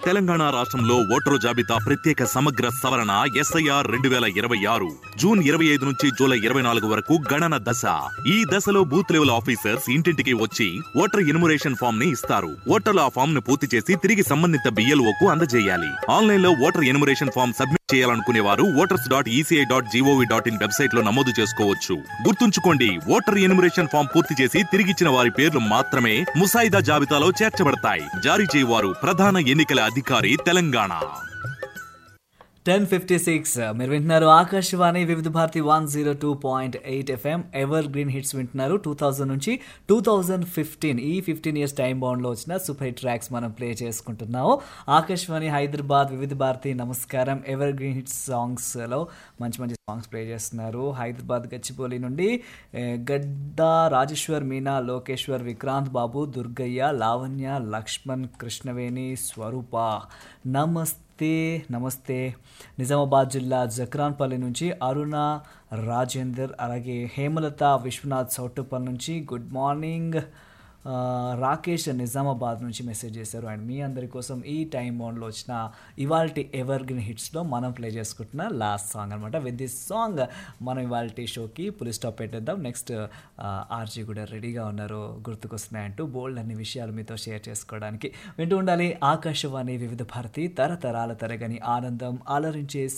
తెలంగాణ రాష్ట్రంలో ఓటరు జాబితా ప్రత్యేక సమగ్ర సవరణ ఎస్ఐఆర్ రెండు వేల ఇరవై ఆరు జూన్ ఇరవై ఐదు నుంచి జూలై ఇరవై నాలుగు వరకు గణన దశ ఈ దశలో బూత్ లెవెల్ ఆఫీసర్స్ ఇంటింటికి వచ్చి ఓటర్ ఇన్మురేషన్ ఫామ్ ని ఇస్తారు ఓటర్లు ఆ ఫామ్ ను పూర్తి చేసి తిరిగి సంబంధిత బిఎల్ఓ కు అందజేయాలి ఆన్లైన్ లో ఓటర్ ఇన్మురేషన్ ఫామ్ సబ్మిట్ చేయాలనుకునే వారు voters dot ECI dot GOV dot in website లో నమోదు చేసుకోవచ్చు గుర్తుంచుకోండి ఓటర్ ఎన్యుమరేషన్ ఫామ్ పూర్తి చేసి తిరిగిచ్చిన వారి పేర్లు మాత్రమే ముసాయిదా జాబితాలో చేర్చబడతాయి జారీ చేయవారు ప్రధాన ఎన్నికల అధికారి తెలంగాణ టెన్ ఫిఫ్టీ సిక్స్ మీరు వింటున్నారు Akashvani Vividh Bharati one zero two point eight FM evergreen hits వింటున్నారు టూ థౌజండ్ నుంచి టూ థౌజండ్ ఫిఫ్టీన్ ఈ ఫిఫ్టీన్ ఇయర్స్ టైం బౌండ్లో వచ్చిన సూపర్ హిట్ ట్రాక్స్ మనం ప్లే చేసుకుంటున్నాము ఆకాశవాణి హైదరాబాద్ వివిధ భారతి నమస్కారం ఎవర్ గ్రీన్ హిట్స్ సాంగ్స్లో మంచి మంచి సాంగ్స్ ప్లే చేస్తున్నారు హైదరాబాద్ గచ్చిబౌలి నుండి ఏ, గడ్డ రాజేశ్వర్ మీనా లోకేశ్వర్ విక్రాంత్ బాబు దుర్గయ్య లావణ్య లక్ష్మణ్ కృష్ణవేణి స్వరూప నమస్తే నమస్తే నిజామాబాద్ జిల్లా జక్రాన్పల్లి నుంచి అరుణ రాజేందర్ అలాగే హేమలత విశ్వనాథ్ చౌటుప్పల్ నుంచి గుడ్ మార్నింగ్ ఆ, రాకేష్ నిజామాబాద్ నుంచి మెసేజ్ చేశారు అండ్ మీ అందరి కోసం ఈ టైం బౌండ్లో వచ్చిన ఇవాల్టి ఎవర్ గ్రీన్ హిట్స్లో మనం ప్లే చేసుకుంటున్న లాస్ట్ సాంగ్ అనమాట విత్ దిస్ సాంగ్ మనం ఇవాల్టి షోకి పులి స్టాప్ పెట్టేద్దాం నెక్స్ట్ ఆర్జీ కూడా రెడీగా ఉన్నారు గుర్తుకొస్తున్నాయంటూ బోల్డ్ అన్ని విషయాలు మీతో షేర్ చేసుకోవడానికి వింటూ ఉండాలి ఆకాశవాణి వివిధ భారతి తరతరాల తరగని ఆనందం ఆలరించే